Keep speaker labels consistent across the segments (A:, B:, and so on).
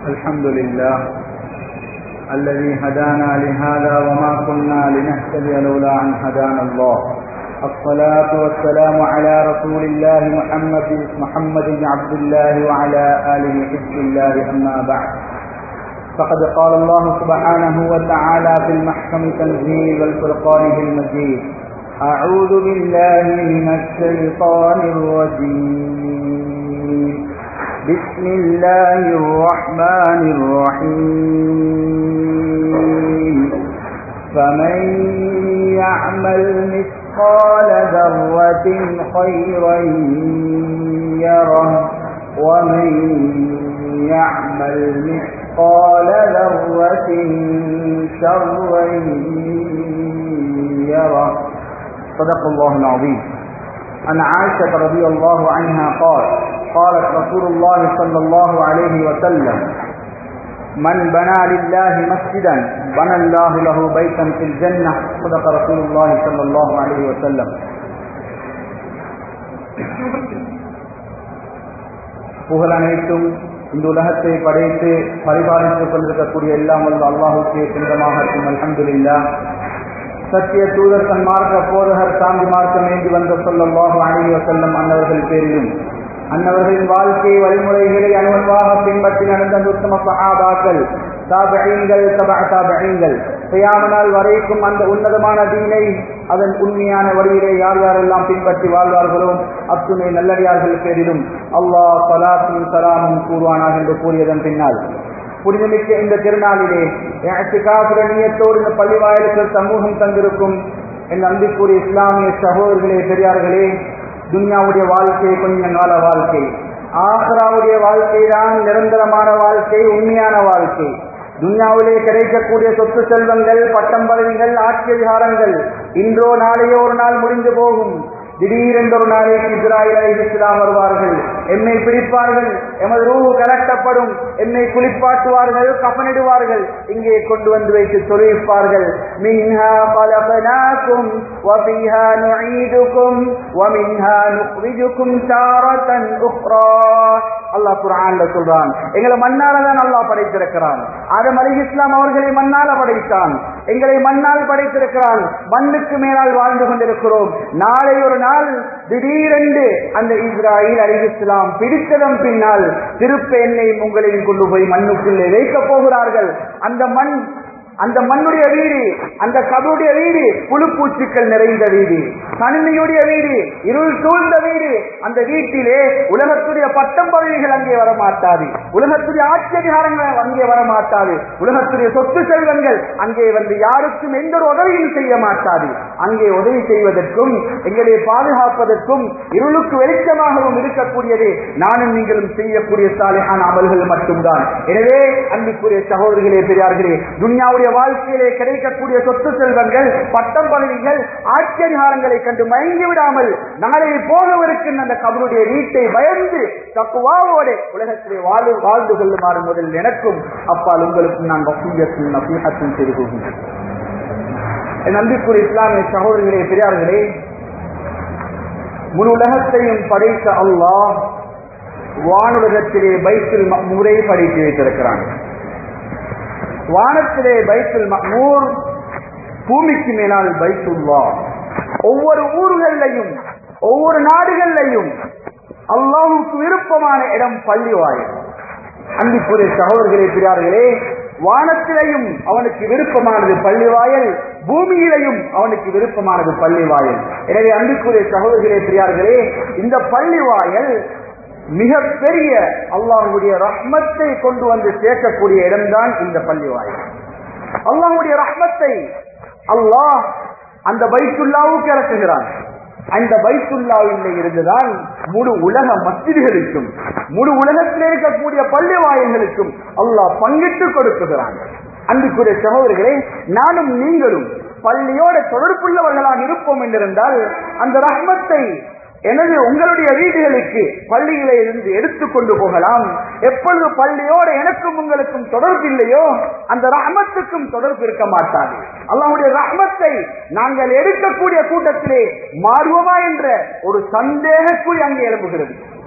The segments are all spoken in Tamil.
A: الحمد لله الذي هدانا لهذا وما كنا لنهتدي لولا أن هدانا الله الصلاة والسلام على رسول الله محمد محمد بن عبد الله وعلى آله حزب الله أما بعد فقد قال الله سبحانه وتعالى في المحكم تنزيل والفرقان المجيد أعوذ بالله من الشيطان الرجيم بسم الله الرحمن الرحيم فمن يعمل مثقال ذرة خيرا يره ومن يعمل مثقال ذرة شرا يره صدق الله العظيم عن عائشة رضي الله عنها قال قالت رسول الله صلى الله عليه وسلم من بنى لله مسجدا بنى الله له بيتا في الجنة صدق رسول الله صلى الله عليه وسلم புகழ் அனைத்தும் இந்த உலகத்தை படைத்து பரிபாலித்துக் கொண்டிருக்கக்கூடிய எல்லாம் வல்ல அல்லாஹுக்கே சொந்தமாக இருக்கும் அல்ஹம்துலில்லா சத்திய தூதர் சன்மார்க்க போதகர் சாந்தி மார்க்கம் ஏந்தி வந்த சொல்லல்லாஹு அழகி வசல்லம் அன்னவர்கள் பேரிலும் அன்னவர்களின் வாழ்க்கை வழிமுறைகளை அனுபவமாக பின்பற்றி நடந்த உத்தம சகாபாக்கள் தாபகங்கள் தபா தாபகங்கள் செய்யாமனால் வரைக்கும் அந்த உன்னதமான தீனை அதன் உண்மையான வழியிலே யார் யாரெல்லாம் பின்பற்றி வாழ்வார்களோ அத்துணை நல்லடியார்கள் பேரிலும் அல்லாஹ் சலாத்தும் சலாமும் கூறுவானாக என்று கூறியதன் பின்னால் புனிதமிக்க இந்த திருநாளிலே நீயத்தோடு இந்த பள்ளி வாயிலுக்கு சமூகம் தந்திருக்கும் என் அன்பிற்குரிய இஸ்லாமிய சகோதரர்களே பெரியார்களே துன்யாவுடைய வாழ்க்கை கொஞ்ச கால வாழ்க்கை ஆஹ்ராவுடைய வாழ்க்கை தான் நிரந்தரமான வாழ்க்கை உண்மையான வாழ்க்கை துன்யாவிலே கிடைக்கக்கூடிய சொத்து செல்வங்கள் பட்டம் பதவிகள் ஆட்சி அதிகாரங்கள் இன்றோ நாளையோ ஒரு நாள் முடிந்து போகும் திடீரென்ற ஒரு நாளைக்கு இஸ்ராயல் அலி இஸ்லாம் வருவார்கள் என்னை பிடிப்பார்கள் எமது ரூ கலட்டப்படும் என்னை குளிப்பாட்டுவார்கள் கபனிடுவார்கள் இங்கே கொண்டு வந்து வைத்து தொழில்ப்பார்கள் மின்ஹா பலபனாக்கும் وفيها نعيدكم ومنها نخرجكم تارة أخرى அல்லாஹ் குரான்ல சொல்றான் எங்களை மண்ணால தான் அல்லாஹ் படைத்திருக்கிறான் ஆதம் அலி இஸ்லாம் அவர்களை மண்ணால படைத்தான் எங்களை மண்ணால் படைத்திருக்கிறான் மண்ணுக்கு மேலால் வாழ்ந்து கொண்டிருக்கிறோம் நாளை ஒரு நாள் திடீரென்று அந்த இஸ்ராயில் அலி இஸ்லாம் பிடித்ததன் பின்னால் திருப்ப எண்ணெய் உங்களையும் கொண்டு போய் மண்ணுக்குள்ளே வைக்கப் போகிறார்கள் அந்த மண் அந்த மண்ணுடைய வீடு அந்த கபருடைய வீடு புழுப்பூச்சிக்கள் நிறைந்த வீடு தனிமையுடைய வீடு இருள் சூழ்ந்த வீடு அந்த வீட்டிலே உலகத்துடைய பட்டம் பதவிகள் அங்கே வரமாட்டாது உலகத்துடைய ஆட்சியதிகாரங்கள் அங்கே வரமாட்டாது உலகத்துடைய சொத்து செல்வங்கள் அங்கே வந்து யாருக்கும் எந்த ஒரு உதவியும் செய்ய மாட்டாது அங்கே உதவி செய்வதற்கும் எங்களை பாதுகாப்பதற்கும் இருளுக்கு வெளிச்சமாகவும் இருக்கக்கூடியது நானும் நீங்களும் செய்யக்கூடிய சாலையான அமல்கள் மட்டும்தான் எனவே அன்புக்குரிய சகோதரிகளே பெரியார்களே துன்யாவுடைய வாழ்க்கையிலே கிடைக்கக்கூடிய சொத்து செல்வங்கள் பட்டம் பதவிகள் ஆட்சியதிகாரங்களை கண்டு மயங்கி விடாமல் நாளை போகவிருக்கும் அந்த கபருடைய வீட்டை பயந்து தக்குவாவோடு உலகத்திலே வாழ்ந்து வாழ்ந்து கொள்ளுமாறு முதல் எனக்கும் அப்பால் உங்களுக்கும் நான் வசூயத்தும் நசீகத்தும் செய்து கொள்கின்றேன் என் அன்பிற்குரிய இஸ்லாமிய சகோதரிகளே பெரியார்களே முழு உலகத்தையும் படைத்த அல்லாஹ் வானுலகத்திலே பைத்தில் முறை படைத்து வைத்திருக்கிறான் வானத்திலே பைத்துல் மஹ்மூர் பூமிக்கு மேலால் பைத்துல்லா ஒவ்வொரு ஊர்களையும் ஒவ்வொரு நாடுகள்லையும் அல்லாவுக்கு விருப்பமான இடம் பள்ளி வாயில் அன்பிற்குரிய சகோதரர்களே பிரியார்களே வானத்திலையும் அவனுக்கு விருப்பமானது பள்ளி வாயல் பூமியிலையும் அவனுக்கு விருப்பமானது பள்ளி வாயல் எனவே அன்பிற்குரிய சகோதரர்களே பிரியார்களே இந்த பள்ளி வாயல் மிக பெரிய அல்லாஹுடைய ரஹ்மத்தை கொண்டு வந்து சேர்க்கக்கூடிய இடம்தான் இந்த பள்ளி வாயில் அல்லாஹுடைய ரஹ்மத்தை அல்லாஹ் அந்த பைத்துல்லாவுக்கு இறக்குகிறான் அந்த பைத்துல்லாவில் இருந்துதான் முழு உலக மசிதிகளுக்கும் முழு உலகத்தில் இருக்கக்கூடிய பள்ளி வாயில்களுக்கும் அல்லாஹ் பங்கிட்டு கொடுக்குகிறான் அன்புக்குரிய சகோதரர்களே நானும் நீங்களும் பள்ளியோட தொடர்புள்ளவர்களாக இருப்போம் என்றிருந்தால் அந்த ரஹ்மத்தை எனவே உங்களுடைய வீடுகளுக்கு பள்ளியிலே இருந்து எடுத்துக்கொண்டு போகலாம் எப்பொழுது பள்ளியோட எனக்கும் உங்களுக்கும் தொடர்பு இல்லையோ அந்த ரஹமத்துக்கும் தொடர்பு இருக்க மாட்டாது அல்லாஹ்வுடைய ரஹமத்தை நாங்கள் எடுக்கக்கூடிய கூட்டத்திலே மாறுவோமா என்ற ஒரு சந்தேகக்குறி அங்கே எழுப்புகிறது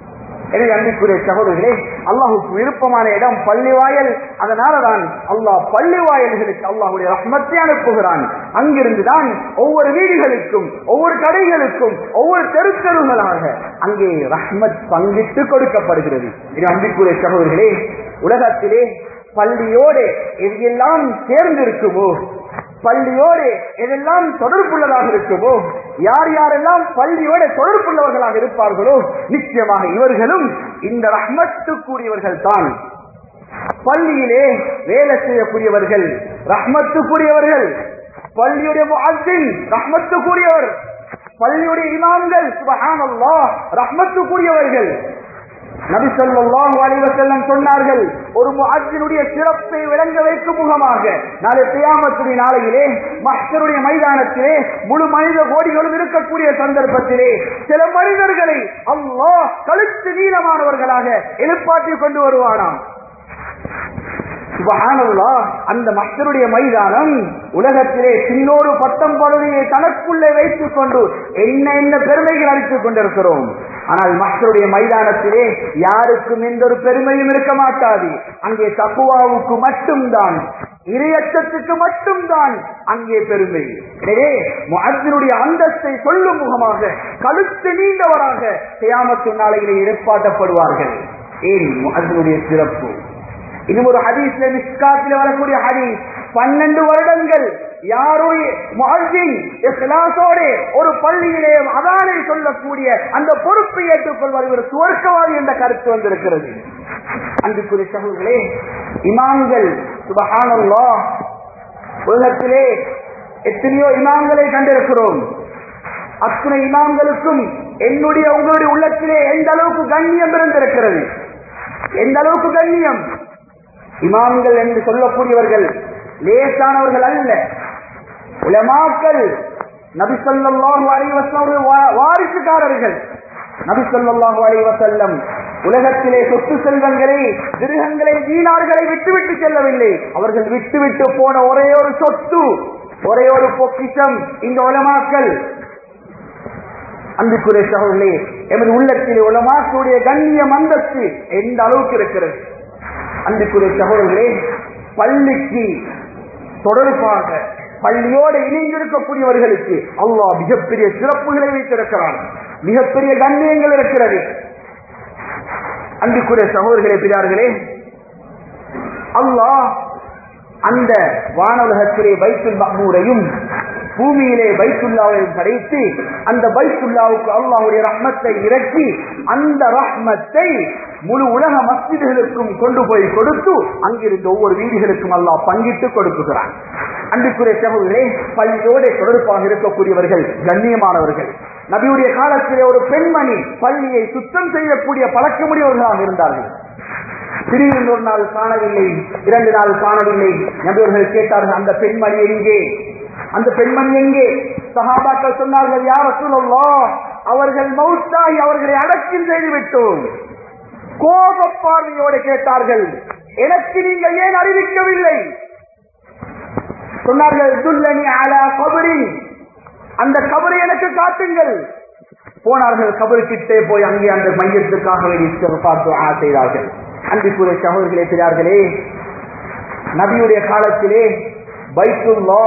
A: எனவே அன்பிற்குரிய சகோதரர்களே அல்லாஹுக்கு விருப்பமான இடம் பள்ளி வாயல் அதனாலதான் அல்லாஹ் பள்ளி வாயல்களுக்கு அல்லாஹுடைய ரஹ்மத்தை அனுப்புகிறான் அங்கிருந்துதான் ஒவ்வொரு வீடுகளுக்கும் ஒவ்வொரு கடைகளுக்கும் ஒவ்வொரு தெருத்தெருகளாக அங்கே ரஹ்மத் பங்கிட்டு கொடுக்கப்படுகிறது இது அன்பிற்குரிய சகோதரர்களே உலகத்திலே பள்ளியோடு எதையெல்லாம் சேர்ந்திருக்குமோ பள்ளியோடு எதெல்லாம் தொடர்புள்ளதாக இருக்குமோ யார் யாரெல்லாம் பள்ளியோடு தொடர்புள்ளவர்களாக இருப்பார்களோ நிச்சயமாக இவர்களும் இந்த ரஹ்மத்துக்குரியவர்கள் தான் பள்ளியிலே வேலை செய்யக்கூடியவர்கள் ரஹ்மத்துக்குரியவர்கள் பள்ளியுடைய முஅத்தின் ரஹ்மத்துக்குரியவர் பள்ளியுடைய இமாம்கள் சுபஹானல்லாஹ் ரஹ்மத்துக்குரியவர்கள் நபி ஸல்லல்லாஹு அலைஹி வஸல்லம் சொன்னார்கள் ஒரு முஅத்தினுடைய சிறப்பை விளங்க வைக்கும் முகமாக நாளை கியாமத்துடைய நாளையிலே மஹ்ஷருடைய மைதானத்திலே முழு மனித கோடிகளும் இருக்கக்கூடிய சந்தர்ப்பத்திலே சில மனிதர்களை அல்லாஹ் கழுத்து நீளமானவர்களாக எழுப்பாற்றி கொண்டு வருவானாம் சுபஹானல்லா அந்த மக்களுடைய மைதானம் உலகத்திலே சின்னோரு பட்டம் பகுதியை தனக்குள்ளே வைத்துக் கொண்டு என்ன என்ன பெருமைகள் அளித்துக் கொண்டிருக்கிறோம் ஆனால் மக்களுடைய மைதானத்திலே யாருக்கும் எந்த ஒரு பெருமையும் இருக்க மாட்டாது அங்கே தக்குவாவுக்கு மட்டும்தான் இரையச்சத்துக்கு மட்டும்தான் அங்கே பெருமை எனவே முஅத்தினுடைய அந்தஸ்தை சொல்லும் முகமாக கழுத்து நீண்டவராக கியாமத்து நாளையிலே எதிர்பார்க்கப்படுவார்கள் ஏன் முஅத்தினுடைய சிறப்பு இது ஒரு ஹதீஸ்ல மிஸ்காத்தில் வரக்கூடிய ஹதீஸ் பன்னெண்டு வருடங்கள் யாருடைய முஅஸ்ஸின் இஹ்லாஸோட ஒரு பள்ளியிலே அதானை சொல்லக்கூடிய அந்த பொறுப்பை ஏற்றுக்கொள்வார் இவர் சுவர்க்கவாதி என்ற கருத்து வந்திருக்கிறது அன்புக்குரிய சகோதரர்களே இமாம்கள் சுபஹானல்லாஹ் உலகத்திலே எத்தனையோ இமாம்களை கண்டிருக்கிறோம் அத்தனை இமாம்களுக்கும் என்னுடைய உங்களுடைய உள்ளத்திலே எந்த அளவுக்கு கண்ணியம் இருந்திருக்கிறது எந்த அளவுக்கு கண்ணியம் இமாம்கள் என்று சொல்லக்கூடியவர்கள் லேசானவர்கள் அல்ல உலமாக்கள் நபி ஸல்லல்லாஹு அலைஹி வஸல்லம் வாரிசுக்காரர்கள் நபி ஸல்லல்லாஹு அலைஹி வஸல்லம் உலகத்திலே சொத்து செல்வங்களை திருகங்களை தீனார்களை விட்டுவிட்டு செல்லவில்லை அவர்கள் விட்டுவிட்டு போன ஒரே ஒரு சொத்து ஒரே ஒரு பொக்கிஷம் இந்த உலமாக்கள் அன்புக்குரிய சகோதரர்களே எமது உள்ளத்தில் உலமாக்களுடைய கண்ணியம் அந்தஸ்து எந்த அளவுக்கு இருக்கிறது அன்புக்குரிய சகோதரர்களே பள்ளிக்கு தொடர்பாக பள்ளியோடு இணைந்திருக்கக்கூடியவர்களுக்கு அல்லாஹ் மிகப்பெரிய சிறப்புகளை வைத்திருக்கிறான் மிகப்பெரிய கண்ணியங்கள் இருக்கிறது அன்புக்குரிய சகோதரர்களே பிறார்களே அல்லாஹ் அந்த வானஉலகத்திலே பைத்துல் மஹ்மூரையும் பூமியிலே பைத்துல்லாவையும் படைத்து அந்த பைத்துல்லாவுக்கு அல்லாஹுடைய ரஹ்மத்தை இறக்கி அந்த ரஹ்மத்தை முழு உலக மஸ்ஜிதுகளுக்கும் கொண்டு போய் கொடுத்து அங்கிருந்து ஒவ்வொரு வீடுகளுக்கும் அல்லாஹ் பங்கிட்டு கொடுக்குகிறான் அன்புக்குரிய சகோதரே பள்ளியோட தொடர்பாக இருக்கக்கூடியவர்கள் கண்ணியமானவர்கள் நபியுடைய காலத்திலே ஒரு பெண்மணி பள்ளியை சுத்தம் செய்யக்கூடிய பழக்கமுடையவர்களாக இருந்தார்கள் திடீரென்று ஒரு நாள் காணவில்லை இரண்டு நாள் காணவில்லை நபியவர்கள் கேட்டார்கள் அந்த பெண்மணி எங்கே அந்த பெண்மணி எங்கே சஹாபாக்கள் சொன்னார்கள் யார் சொல்லலோ அவர்கள் மௌத்தாகி அவர்களை அடக்கம் செய்து விட்டோம் கோப பார்வையோடு கேட்டார்கள் எனக்கு நீங்கள் ஏன் அறிவிக்கவில்லை சொன்னார்கள் துல்லனி அலா கபரி அந்த கபரை எனக்கு காட்டுங்கள் போனார்கள் கபருக்கிட்டே போய் அங்கே அந்த மையத்துக்காக வேண்டி பார்த்து ஆ செய்தார்கள் அன்பிற்குரிய சகோதரர்களே பெரியார்களே நபியுடைய காலத்திலே பைத்துல்லா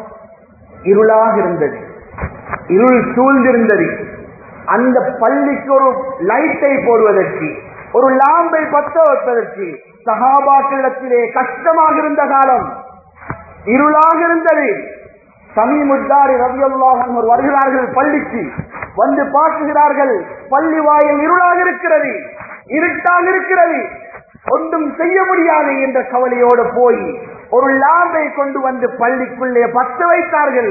A: இருளாக இருந்தது இருள் சூழ்ந்திருந்தது அந்த பள்ளிக்கு ஒரு லைட்டை போடுவதற்கு ஒரு லாம்பை பத்த வைப்பதற்கு சகாபாக்களிடத்திலே கஷ்டமாக இருந்த காலம் இருளாக இருந்தது சமீமுத்தாரி ரவியல்லாஹன் ஒரு வருகிறார்கள் பள்ளிக்கு வந்து பார்க்குகிறார்கள் பள்ளி வாயில் இருளாக இருக்கிறது இருட்டாக இருக்கிறது ஒன்றும் செய்ய முடியாது என்ற கவலையோடு போய் ஒரு லாம்பை கொண்டு வந்து பள்ளிக்குள்ளே பத்த வைத்தார்கள்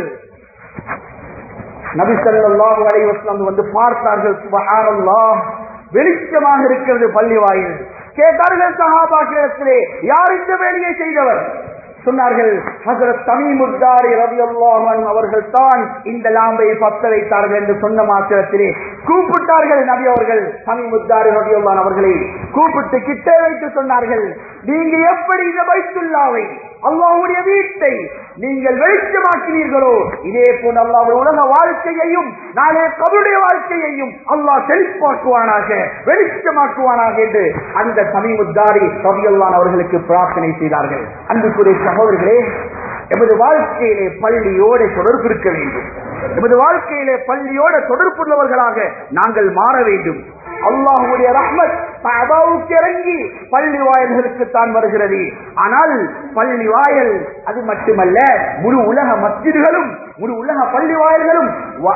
A: நபி ஸல்லல்லாஹு அலைஹி வஸல்லம் வந்து பார்த்தார்கள் சுப்ஹானல்லாஹ் வெளிச்சமாக இருக்கிறது பள்ளி வாயில் கேட்டார்கள் சஹாபாக்களிடத்திலே யார் இந்த வேலையை செய்தவர் சொன்னார்கள் ஹசரத் தமிமுத்தாரி ரவியல்லாஹன் அவர்கள் தான் இந்த லாம்பை பத்த வைத்தார்கள் என்று சொன்ன மாத்திரத்திலே கூப்பிட்டார்கள் நபி அவர்கள் தமிமுத்தாரி ரவியல்லான் அவர்களை கூப்பிட்டு கிட்டே வைத்து சொன்னார்கள் நீங்க எப்படி இந்த பைத்துல்லாவை அல்லாஹ்வுடைய வீட்டை நீங்கள் வெளிச்சமாக்கினீர்களோ இதே போன்ற அல்லாஹ்வுடைய உலக வாழ்க்கையையும் நாளே கபருடைய வாழ்க்கையையும் அல்லாஹ் செழிப்பாக்குவானாக வெளிச்சமாக்குவானாக என்று அந்த தமிமுத்தாரி ரவியல்லான் அவர்களுக்கு பிரார்த்தனை செய்தார்கள் அன்புக்குரிய சகோதரர்களே எமது வாழ்க்கையிலே பள்ளியோட தொடர்பு இருக்க வேண்டும் எமது வாழ்க்கையிலே பள்ளியோட தொடர்புள்ளவர்களாக நாங்கள் மாற வேண்டும் அல்லாஹுடைய ரஹ்மத் அபாவுக்கு இறங்கி பள்ளி வாயல்களுக்கு தான் வருகிறது ஆனால் பள்ளி வாயல் அது மட்டுமல்ல முழு உலக மஸ்ஜிதுகளும் முழு உலக பள்ளி வாயல்களும்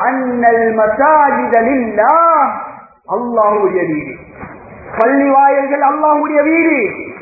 A: அல்லாஹுடைய வீடு பள்ளி வாயல்கள் அல்லாஹுடைய வீடு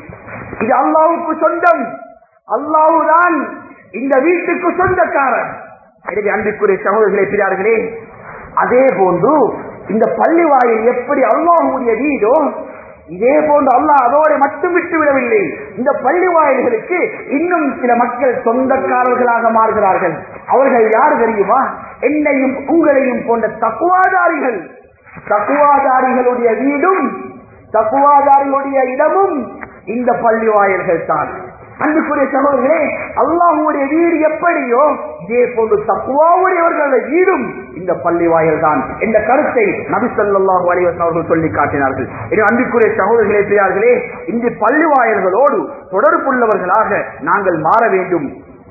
A: இது அல்லாஹுக்கு சொந்தம் அல்லாஹுதான் இந்த வீட்டுக்கு சொந்தக்காரன் எனவே அன்புக்குரிய சகோதரர்களே பிறார்களே அதே போன்று இந்த பள்ளி வாயில் எப்படி அல்லாஹுடைய வீடோ இதே போன்று அல்லாஹ் அதோடு மட்டும் விட்டு விடவில்லை இந்த பள்ளி வாயில்களுக்கு இன்னும் சில மக்கள் சொந்தக்காரர்களாக மாறுகிறார்கள் அவர்கள் யார் தெரியுமா என்னையும் உங்களையும் போன்ற தக்குவாதாரிகள் தக்குவாதாரிகளுடைய வீடும் தக்குவாதாரிகளுடைய இடமும் இந்த பள்ளி வாயில்கள் தான் அன்புக்குரிய சகோதரர்களே அல்லாஹுடைய வீடு எப்படியோ இதே போன்று தக்குவாவுடையவர்களுடைய வீடும் இந்த பள்ளி வாயில் தான் என்ற கருத்தை நபி சொல்லாஹு அலைவசன் அவர்கள் சொல்லி காட்டினார்கள் எனவே அன்புக்குரிய சகோதரர்களே பெரியார்களே இந்த பள்ளி வாயல்களோடு தொடர்புள்ளவர்களாக நாங்கள் மாற வேண்டும்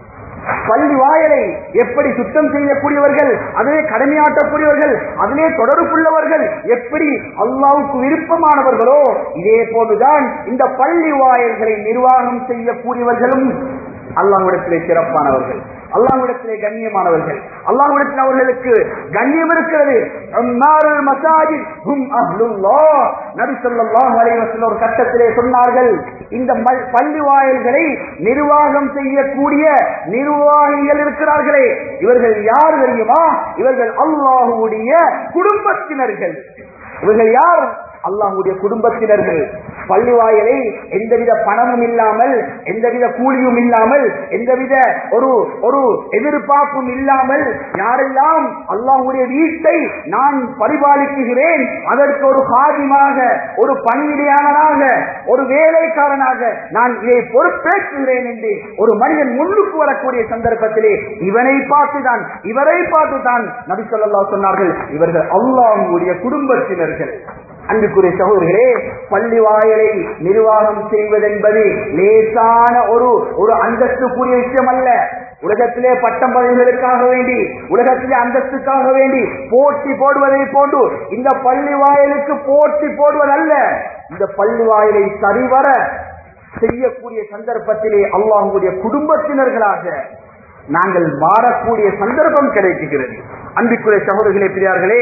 A: பள்ளி வாயலை எப்படி சுத்தம் செய்யக்கூடியவர்கள் அதிலே கடமையாற்றக்கூடியவர்கள் அதிலே தொடர்புள்ளவர்கள் எப்படி அல்லாவுக்கு விருப்பமானவர்களோ இதே போதுதான் இந்த பள்ளி வாயல்களை நிர்வாகம் செய்யக்கூடியவர்களும் அல்லாஹ்விடத்திலே சிறப்பானவர்கள் அல்லாஹ்விடத்திலே கண்ணியமானவர்கள் அல்லாஹ்விடத்தில் அவர்களுக்கு கண்ணியம் இருக்கிறது அன்னாருல் மசாஜித் ஹும் அஹ்லுல்லாஹ் நபி ஸல்லல்லாஹு அலைஹி வஸல்லம் ஒரு கட்டத்திலே சொன்னார்கள் இந்த மல்- பள்ளி வாயில்களை நிர்வாகம் செய்யக்கூடிய நிர்வாகிகள் இருக்கிறார்களே இவர்கள் யார் தெரியுமா இவர்கள் அல்லாஹ்வுடைய குடும்பத்தினர்கள் இவர்கள் யார் அல்லாஹுடைய குடும்பத்தினர்கள் பள்ளி வாயிலை எந்தவித பணமும் இல்லாமல் எந்தவித கூலியும் இல்லாமல் எந்தவித ஒரு ஒரு எதிர்பார்ப்பும் இல்லாமல் யாரெல்லாம் அல்லாஹுடைய வீட்டை நான் பரிபாலிக்குகிறேன் அதற்கு ஒரு காதிமாக ஒரு பணியிடையாளனாக ஒரு வேலைக்காரனாக நான் இதை பொறுப்பேற்றுகிறேன் என்று ஒரு மனிதன் முன்னுக்கு வரக்கூடிய சந்தர்ப்பத்திலே இவனை பார்த்துதான் இவரை பார்த்துதான் நபி ஸல்லல்லாஹு சொன்னார்கள் இவர்கள் அல்லாஹ்வுடைய குடும்பத்தினர்கள் அன்புக்குரிய சகோதரர்களே பள்ளி வாயலை நிர்வாகம் செய்வதென்பது லேசான ஒரு ஒரு அந்தஸ்துக்குரிய விஷயம் அல்ல உலகத்திலே பட்டம் பதவிகளுக்காக வேண்டி உலகத்திலே அந்தஸ்துக்காக வேண்டி போட்டி போடுவதை போன்று இந்த பள்ளி வாயலுக்கு போட்டி போடுவதல்ல இந்த பள்ளி வாயலை சரிவர செய்யக்கூடிய சந்தர்ப்பத்திலே அல்லாஹுடைய குடும்பத்தினர்களாக நாங்கள் மாறக்கூடிய சந்தர்ப்பம் கிடைக்குகிறது அன்புக்குரிய சகோதரர்களே பிரியார்களே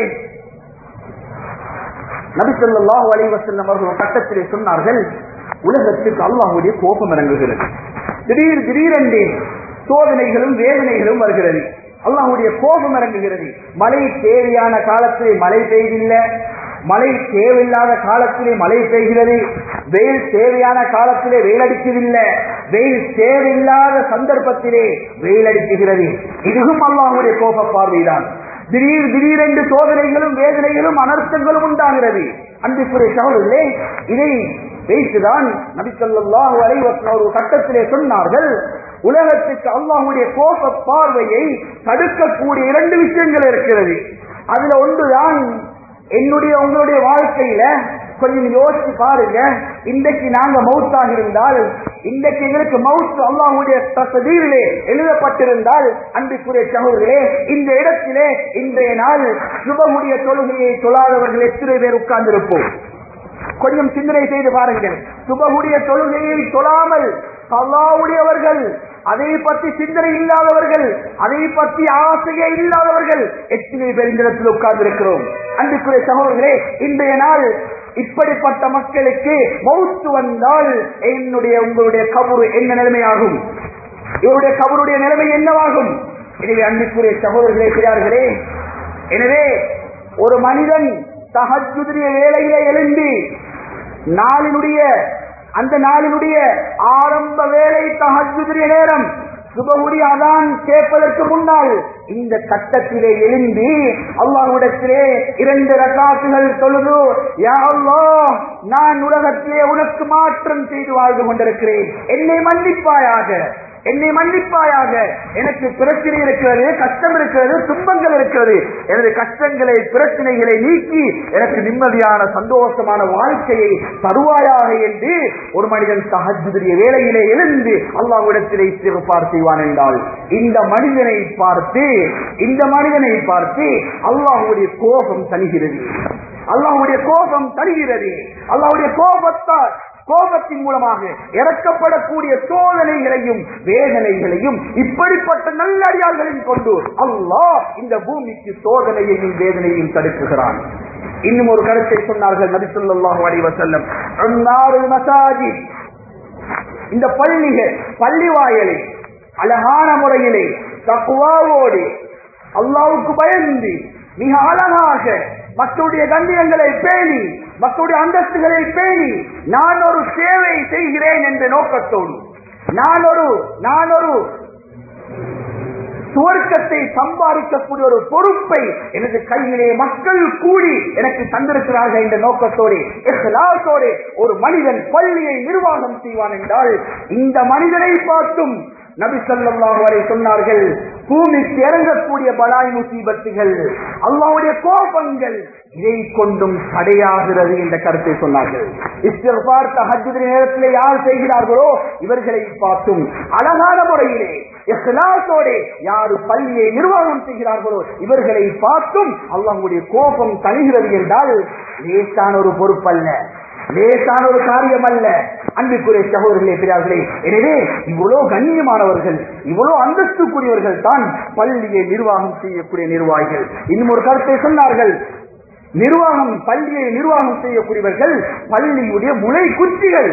A: நபிசல்லாஹு அலைவசல்லம் அவர்கள் ஒரு கட்டத்திலே சொன்னார்கள் உலகத்துக்கு அல்லாஹுடைய கோபம் இறங்குகிறது திடீர் திடீரென்றே சோதனைகளும் வேதனைகளும் வருகிறது அல்லாஹுடைய கோபம் இறங்குகிறது மழை தேவையான காலத்திலே மழை பெய்தில்லை மழை தேவையில்லாத காலத்திலே மழை பெய்கிறது வெயில் தேவையான காலத்திலே வெயில் அடிக்கவில்லை வெயில் தேவையில்லாத சந்தர்ப்பத்திலே வெயில் அடிக்குகிறது இதுவும் அல்லாஹுடைய கோப பார்வைதான் திடீர் திடீரென்று சோதனைகளும் வேதனைகளும் அனர்த்தங்களும் உண்டாகிறது அன்புக்குரிய சகோதரர்களே இதை வைத்துதான் நபிசல்லாஹு அலைவசன் ஒரு கட்டத்திலே சொன்னார்கள் உலகத்துக்கு அல்லாஹுடைய கோப பார்வையை தடுக்கக்கூடிய இரண்டு விஷயங்கள் இருக்கிறது அதுல ஒன்றுதான் என்னுடைய உங்களுடைய வாழ்க்கையில கொஞ்சம் யோசிச்சு பாருங்க இன்றைக்கு நாங்க மவுத்தாக இருந்தால் இன்றைக்கு எங்களுக்கு மவுத் அல்லாஹுடைய தசதீரிலே எழுதப்பட்டிருந்தால் அன்புக்குரிய சகோதரர்களே இந்த இடத்திலே இன்றைய நாள் சுபமுடைய தொழுகையை தொழாதவர்கள் எத்தனை பேர் உட்கார்ந்திருப்போம் கொஞ்சம் சிந்தனை செய்து பாருங்கள் சுபகுடைய தொழுகையை தொழாமல் அல்லாவுடையவர்கள் அதை பற்றி சிந்தனை இல்லாதவர்கள் அதை பற்றி ஆசையே இல்லாதவர்கள் எத்தனை பேர் இந்த இடத்தில் உட்கார்ந்து இருக்கிறோம் அன்புக்குரிய சகோதரர்களே இன்றைய நாள் இப்படிப்பட்ட மக்களுக்கு மௌத்து வந்தால் என்னுடைய உங்களுடைய கபரு என்ன நிலைமையாகும் இவருடைய கபருடைய நிலைமை என்னவாகும் எனவே அன்புக்குரிய சகோதரர்களே இருக்கிறார்களே எனவே ஒரு மனிதன் தகஜுதிரிய வேலையில எழுந்து நாளினுடைய அந்த நாளினுடைய ஆரம்ப வேலை தகஜுதிரிய நேரம் சுபகுடைய அதான் கேட்பதற்கு முன்னால் இந்த கட்டத்திலே எழுந்து அல்லாஹ்விடத்திலே இரண்டு ரகாத்துகள் தொழுது யா அல்லாஹ் நான் உலகத்திலே உனக்கு மாற்றம் செய்து வாழ்ந்து கொண்டிருக்கிறேன் என்னை மன்னிப்பாயாக என்னை மன்னிப்பாயாக எனக்கு பிரச்சனை இருக்கிறது கஷ்டம் இருக்கிறது துன்பங்கள் இருக்கிறது எனது கஷ்டங்களை பிரச்சனைகளை நீக்கி எனக்கு நிம்மதியான சந்தோஷமான வாழ்க்கையை தருவாயாக என்று ஒரு மனிதன் சஹஜுடைய வேலையிலே எழுந்து அல்லாஹ்விடத்திலே சிறப்பார் செய்வான் என்றால் இந்த மனிதனை பார்த்து இந்த மனிதனை பார்த்து அல்லாஹ்வுடைய கோபம் தணிகிறது அல்லாஹ்வுடைய கோபம் தருகிறது அல்லாஹ்வுடைய கோபத்தால் கோபத்தின் மூலமாக இறக்கப்படக்கூடிய சோதனைகளையும் வேதனைகளையும் இப்படிப்பட்ட நல்லடியார்களின் கொண்டு அல்லாஹ் இந்த பூமிக்கு சோதனையையும் வேதனையையும் தடுக்குகிறான் இன்னும் ஒரு கருத்தை சொன்னார்கள் நபி ஸல்லல்லாஹு அலைஹி வஸல்லம் அன்னாருல் மசாஜித் இந்த பள்ளிகள் பள்ளி வாயலை அழகான முறையிலே தக்குவாவோடு அல்லாவுக்கு பயந்து மிக அழகாக மக்களுடைய கண்ணியங்களை பேணி மக்களுடைய அந்தஸ்துகளை பேணி நான் ஒரு சேவை செய்கிறேன் என்ற நோக்கத்தோடு நான் ஒரு நான் ஒரு சுவர்க்கத்தை சம்பாதிக்கக்கூடிய ஒரு பொறுப்பை எனது கையிலே மக்கள் கூடி எனக்கு தந்திருக்கிறார்கள் என்ற நோக்கத்தோடு இஹ்லாஸோடு ஒரு மனிதன் பள்ளியை நிர்வாகம் செய்வான் என்றால் இந்த மனிதனை பார்த்தும் நபி ஸல்லல்லாஹு அலைஹி சொன்னார்கள் பூமிக்கு இறங்கக்கூடிய பலாய் முசீபத்துகள் அல்லாஹ்வுடைய கோபங்கள் இதை கொண்டும் தடையாகிறது என்ற கருத்தை சொன்னார்கள் இஸ்திஃபார் தஹஜ்ஜுத் நேரத்திலே யார் செய்கிறார்களோ இவர்களை பார்த்தும் அழகான முறையிலே இஹ்லாஸோடு யார் பள்ளியை நிர்வாகம் செய்கிறார்களோ இவர்களை பார்த்தும் அல்லாஹ்வுடைய கோபம் தணிகிறது என்றால் லேசான ஒரு பொறுப்பல்ல லேசான ஒரு காரியம் அல்ல அன்புக்குரிய சகோதரர்களே பெரியார்களே எனவே இவ்வளவு கண்ணியமானவர்கள் இவ்வளவு அந்தஸ்துக்குரியவர்கள் தான் பள்ளியை நிர்வாகம் செய்யக்கூடிய நிர்வாகிகள் இன்னும் ஒரு கருத்தை சொன்னார்கள் நிர்வாகம் பள்ளியை நிர்வாகம் செய்யக்கூடியவர்கள் பள்ளியுடைய முளை குச்சிகள்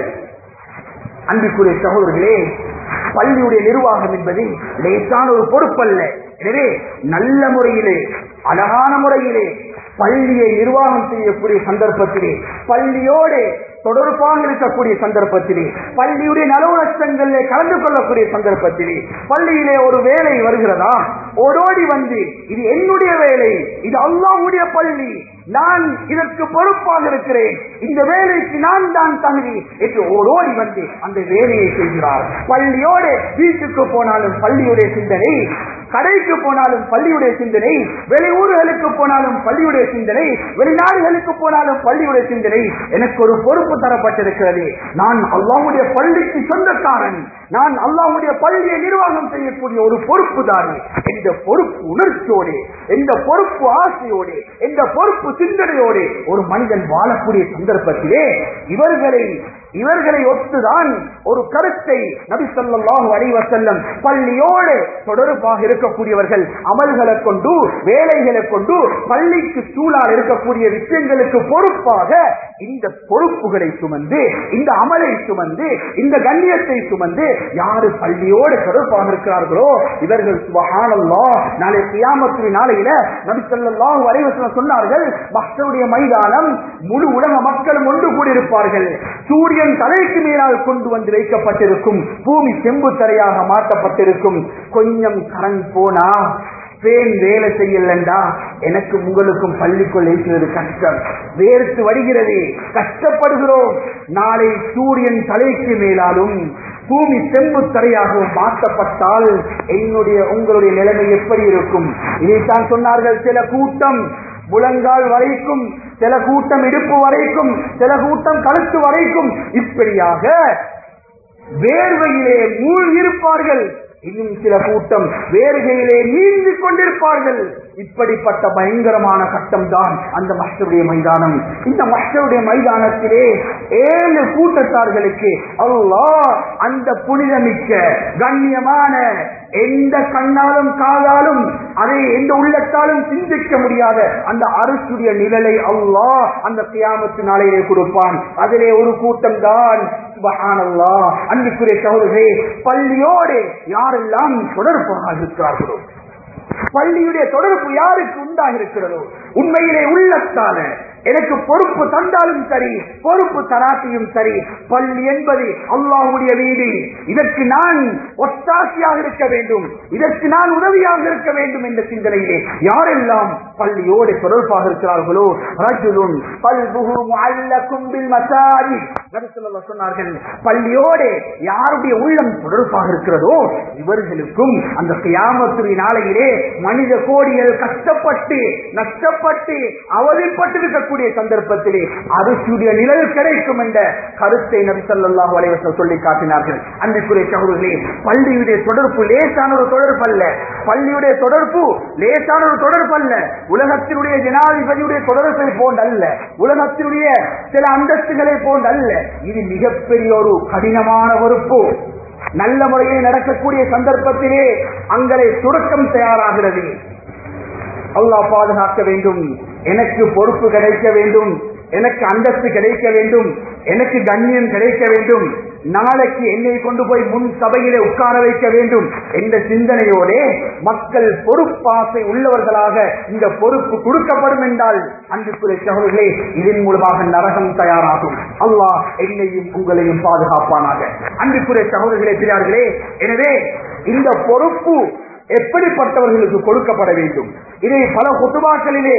A: அன்புக்குரிய சகோதரர்களே பள்ளியுடைய நிர்வாகம் என்பது லேசான ஒரு பொறுப்பல்ல எனவே நல்ல முறையிலே அழகான முறையிலே பள்ளியை நிர்வாகம் செய்யக்கூடிய சந்தர்ப்பத்திலே பள்ளியோடு தொடர்பாக இருக்கக்கூடிய சந்தர்ப்பத்திலே பள்ளியுடைய நலவு நஷ்டங்களிலே கலந்து கொள்ளக்கூடிய சந்தர்ப்பத்திலே பள்ளியிலே ஒரு வேலை வருகிறதா ஓடோடி வந்து இது என்னுடைய வேலை இது அல்லாஹ்வுடைய பள்ளி நான் இதற்கு பொறுப்பாக இருக்கிறேன் இந்த வேலைக்கு நான் தான் தகுதி என்று ஓடோடி வந்து அந்த வேலையை செய்கிறார் பள்ளியோடு வீட்டுக்கு போனாலும் பள்ளியுடைய சிந்தனை கடைக்கு போனாலும் பள்ளியுடைய சிந்தனை வெளியூர்களுக்கு போனாலும் பள்ளியுடைய சிந்தனை வெளிநாடுகளுக்கு போனாலும் பள்ளியுடைய சிந்தனை எனக்கு ஒரு பொறுப்பு தரப்பட்டிருக்கிறது நான் அல்லாஹ்வுடைய பள்ளிக்கு சொந்தக்காரன் நான் அல்லாஹ்வுடைய பள்ளியை நிர்வாகம் செய்யக்கூடிய ஒரு பொறுப்புதாரி என்ற பொறுப்பு உணர்ச்சியோடு எந்த பொறுப்பு ஆசையோடு எந்த பொறுப்பு சிந்தனையோடு ஒரு மனிதன் வாழக்கூடிய சந்தர்ப்பத்திலே இவர்களை இவர்களை ஒத்துதான் ஒரு கருத்தை நபி ஸல்லல்லாஹு அலைஹி வஸல்லம் பள்ளியோடு தொடர்பாக இருக்கக்கூடியவர்கள் அமல்களை கொண்டு வேலைகளை கொண்டு பள்ளிக்கு சூழால் இருக்கக்கூடிய விஷயங்களுக்கு பொறுப்பாக இந்த பொறுப்புகளை சுமந்து இந்த அமலை சுமந்து இந்த கண்ணியத்தை சுமந்து யாரு பள்ளியோடு தொடர்பாக இருக்கிறார்களோ இவர்கள் சுபஹானல்லாஹ் நாளை கியாமத்து நாளையில நபி ஸல்லல்லாஹு அலைஹி வஸல்லம் சொன்னார்கள் மக்களுடைய மைதானம் முழு உலக மக்களும் ஒன்று கூடியிருப்பார்கள் சூரியன் தலைக்கு மேலால் கொண்டு வந்து வைக்கப்பட்டிருக்கும் பூமி செம்பு தரையாக மாற்றப்பட்டிருக்கும் கொஞ்சம் கரண்ட் போனா பேன் வேலை செய்யலண்டா எனக்கு உங்களுக்கும் பள்ளிக்குள் ஏற்றுவது கஷ்டம் வேர்த்து வருகிறது கஷ்டப்படுகிறோம் நாளை சூரியன் தலைக்கு மேலாலும் பூமி செம்பு தரையாகவும் மாற்றப்பட்டால் என்னுடைய உங்களுடைய நிலைமை எப்படி இருக்கும் இதைத்தான் சொன்னார்கள் சில கூட்டம் முழங்கால் வரைக்கும் சில கூட்டம் இடுப்பு வரைக்கும் சில கூட்டம் கழுத்து வரைக்கும் இப்படியாக வேர்வையிலே மூழ்கியிருப்பார்கள் இன்னும் சில கூட்டம் வேர்வையிலே நீந்தி கொண்டிருப்பார்கள் இப்படிப்பட்ட பயங்கரமான கட்டம் தான் அந்த மஸ்டருடைய மைதானம் இந்த மஸ்டருடைய மைதானத்திலே ஏழு கூட்டத்தார்களுக்கு அல்லாஹ் அந்த புனிதமிக்க கண்ணியமான எந்த கண்ணாலும் காதாலும் அதை எந்த உள்ளத்தாலும் சிந்திக்க முடியாத அந்த அரசுடைய நிழலை அல்லாஹ் அந்த கியாமத்து நாளையிலே கொடுப்பான் அதிலே ஒரு கூட்டம் தான் அன்புக்குரிய சகோதரே பள்ளியோடு யாரெல்லாம் தொடர்பாக இருக்கிறார்களோ பள்ளியுடைய தொடர்பு யாருக்கு உண்டாக இருக்கிறதோ உண்மையிலே உள்ளத்தால எனக்கு பொறுப்பு தந்தாலும் சரி பொறுப்பு தராட்டியும் சரி பள்ளி என்பது அல்லாஹுடைய வீடு இதற்கு நான் ஒத்தாசியாக இருக்க வேண்டும் இதற்கு நான் உதவியாக இருக்க வேண்டும் என்ற சிந்தனையிலே யாரெல்லாம் பள்ளியோடு தொடர்பாக இருக்கிறார்களோ ரஜுலுன் கல்புஹு முஅல்லகும் பில் மசாஜித் நபி ஸல்லல்லாஹு சொன்னார்கள் பள்ளியோடு யாருடைய உள்ளம் தொடர்பாக இருக்கிறதோ இவர்களுக்கும் அந்த கியாமத்துடைய நாளையிலே மனித கோடிகள் கஷ்டப்பட்டு நஷ்டப்பட்டு அவதிப்பட்டிருக்கக்கூடிய சந்தர்ப்பத்திலே அரசுடைய நிழல் கிடைக்கும் என்ற கருத்தை நபி ஸல்லல்லாஹு அலைஹி வஸல்லம் சொல்லி காட்டினார்கள் அன்பிற்குரிய சகோதரர்களே பள்ளியுடைய தொடர்பு லேசான ஒரு தொடர்பு அல்ல பள்ளியுடைய தொடர்பு லேசான ஒரு தொடர்பு அல்ல உலகத்தினுடைய ஜனாதிபதியுடைய தொடர்பை போன்றல்ல உலகத்தினுடைய சில அந்தஸ்துகளை போன்றல்ல இது மிகப்பெரிய ஒரு கடினமான பொறுப்பு நல்ல முறையில் நடக்கக்கூடிய சந்தர்ப்பத்திலே அங்கே சுருக்கம் தயாராகிறது அல்லாஹ் பாதுகாக்க வேண்டும் எனக்கு பொறுப்பு கிடைக்க வேண்டும் எனக்கு அந்தஸ்து கிடைக்க வேண்டும் எனக்கு கண்ணியம் கிடைக்க வேண்டும் நாளைக்கு என்னை கொண்டு போய் முன் சபையிலே உட்கார வைக்க வேண்டும் என்ற சிந்தனையோட மக்கள் பொறுப்பாசை உள்ளவர்களாக இந்த பொறுப்பு கொடுக்கப்படும் என்றால் அன்புக்குரிய சகோதரர்களே இதன் மூலமாக நரகம் தயாராகும் அல்லாஹ் என்னையும் உங்களையும் பாதுகாப்பானாக அன்புக்குரிய சகோதரர்களே பிரியார்களே எனவே இந்த பொறுப்பு எப்படிப்பட்டவர்களுக்கு கொடுக்கப்பட வேண்டும் இதை பல குத்துபாக்களிலே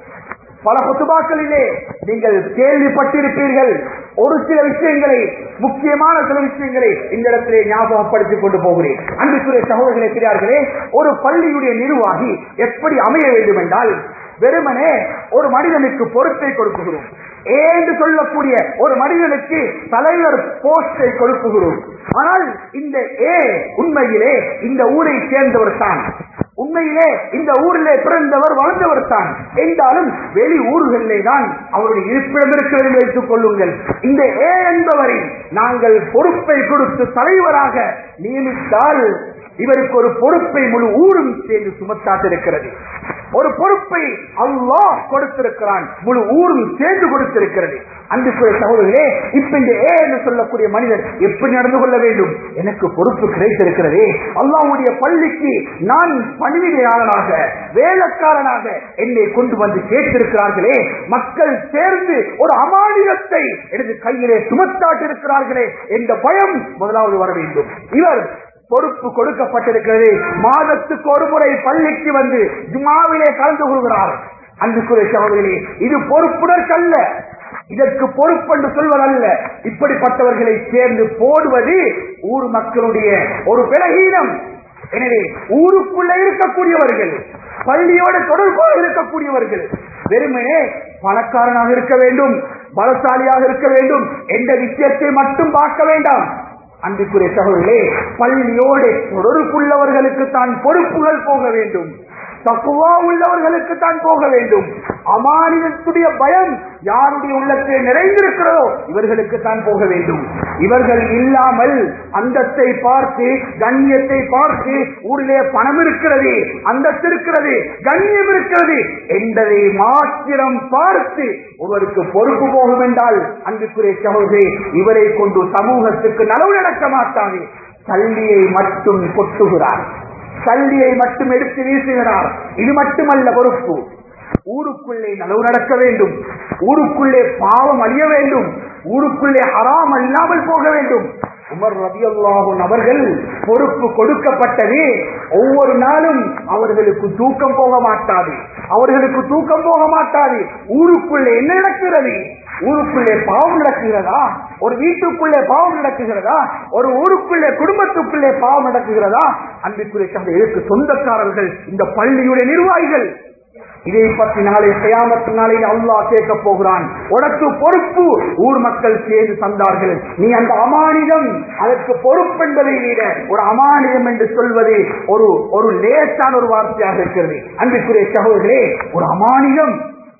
A: பல குத்துபாக்களிலே நீங்கள் கேள்விப்பட்டிருப்பீர்கள் ஒரு சில விஷயங்களை முக்கியமான சில விஷயங்களை இந்த இடத்திலே ஞாபகப்படுத்திக் கொண்டு போகிறேன் அன்புக்குரிய சகோதரர்களே பெரியார்களே ஒரு பள்ளியுடைய நிர்வாகி எப்படி அமைய வேண்டும் என்றால் வெறுமனே ஒரு மனிதனுக்கு பொறுப்பை கொடுக்குகிறோம் ஏன்று சொல்லக்கூடிய ஒரு மனிதனுக்கு தலைவர் போஸ்டை கொடுக்குகிறோம் ஆனால் இந்த ஏ உண்மையிலே இந்த ஊரை சேர்ந்தவர் தான் உண்மையிலே இந்த ஊரிலே பிறந்தவர் வளர்ந்தவர் தான் என்றாலும் வெளி ஊர்களிலே தான் அவருடைய இருப்பிடம் இருக்கிறது என்று வைத்துக் கொள்ளுங்கள் இந்த ஏ என்பவரை நாங்கள் பொறுப்பை கொடுத்து தலைவராக நியமித்தால் இவருக்கு ஒரு பொறுப்பை முழு ஊரும் சேர்ந்து சுமத்தாட்டிருக்கிறது ஒரு பொறுப்பை அல்லாஹ் கொடுத்திருக்கிறான் முழு ஊரும் சேர்ந்து கொடுத்திருக்கிறது அன்புக்குரிய சகோதரர்களே இப்ப இந்த ஏ என்று சொல்லக்கூடிய மனிதர் எப்படி நடந்து கொள்ள வேண்டும் எனக்கு பொறுப்பு கிடைத்திருக்கிறதே அல்லாஹ்வுடைய பள்ளிக்கு நான் பணிவிடையாளனாக வேலைக்காரனாக என்னை கொண்டு வந்து சேர்த்திருக்கிறார்களே மக்கள் சேர்ந்து ஒரு அமானிதத்தை எனது கையிலே சுமத்தாட்டிருக்கிறார்களே என்ற பயம் முதலாவது வர வேண்டும் இவர் பொறுப்பு கொடுக்கப்பட்டிருக்கிறது மாதத்துக்கு ஒரு முறை பள்ளிக்கு வந்து ஜுமாவிலே கலந்து கொள்கிறார் அன்புக்குரிய சகோதரிகளே இது பொறுப்புணர்க்கல்ல இதற்கு பொறுப்பென்று சொல்வதல்ல இப்படிப்பட்டவர்களை சேர்ந்து போடுவது ஊர் மக்களுடைய ஒரு பலகீனம் எனவே ஊருக்குள்ள இருக்கக்கூடியவர்கள் பள்ளியோடு தொடர்பாக இருக்கக்கூடியவர்கள் வெறுமனே பணக்காரனாக இருக்க வேண்டும் பலசாலியாக இருக்க வேண்டும் என்ற விஷயத்தை மட்டும் பார்க்க வேண்டாம் அன்புக்குரிய சகோதரர்களே பள்ளியோடு தொடர்புள்ளவர்களுக்கு தான் பொறுப்புகள் போக வேண்டும் தக்குவா உள்ளவர்களுக்கு தான் போக வேண்டும் அமானிதத்துடைய பயம் யாருடைய உள்ளத்தில் நிறைந்திருக்கிறதோ இவர்களுக்கு தான் போக வேண்டும் இவர்கள் இல்லாமல் அந்தத்தை பார்த்து கண்ணியத்தை பார்த்து ஊரிலே பணம் இருக்கிறது அந்தஸ்து இருக்கிறது கண்ணியம் இருக்கிறது என்பதை மாத்திரம் பார்த்து ஒருவருக்கு பொறுப்பு போகும் என்றால் அன்புக்குரிய சகோதரி இவரை கொண்டு சமூகத்துக்கு நலவு நடக்க மாட்டாது கல்வியை மட்டும் கொட்டுகிறார் கல்வியை மட்டும் எடுத்து வீசுகிறார் இது மட்டுமல்ல பொறுப்பு ஊருக்குள்ளே நலவு நடக்க வேண்டும் ஊருக்குள்ளே பாவம் அழிய வேண்டும் ஊருக்குள்ளே ஹராம் அல்லாமல் போக வேண்டும் உமர் ரபியல்லாஹும் அவர்கள் பொறுப்பு கொடுக்கப்பட்டது ஒவ்வொரு நாளும் அவர்களுக்கு தூக்கம் போக மாட்டாது அவர்களுக்கு தூக்கம் போக மாட்டாது ஊருக்குள்ளே என்ன நடக்கிறது ஊருக்குள்ளே பாவம் நடக்குகிறதா ஒரு வீட்டுக்குள்ளே பாவம் நடக்குகிறதா ஒரு ஊருக்குள்ளே குடும்பத்துக்குள்ளே பாவம் நடக்குகிறதா அன்பிற்குரிய சந்தைகளுக்கு சொந்தக்காரர்கள் இந்த பள்ளியுடைய நிர்வாகிகள் இதை பற்றி நாளை கயாமத்து நாளை அல்லாஹ் கேட்க போகிறான் உனக்கு பொறுப்பு ஊர் மக்கள் சேர்ந்து தந்தார்கள் நீ அந்த அமானிதம் அதற்கு பொறுப்பு என்பதை விட ஒரு அமானிதம் என்று சொல்வது ஒரு ஒரு லேசான ஒரு வார்த்தையாக இருக்கிறது அன்பிற்குரிய சகோதரர்களே ஒரு அமானிதம்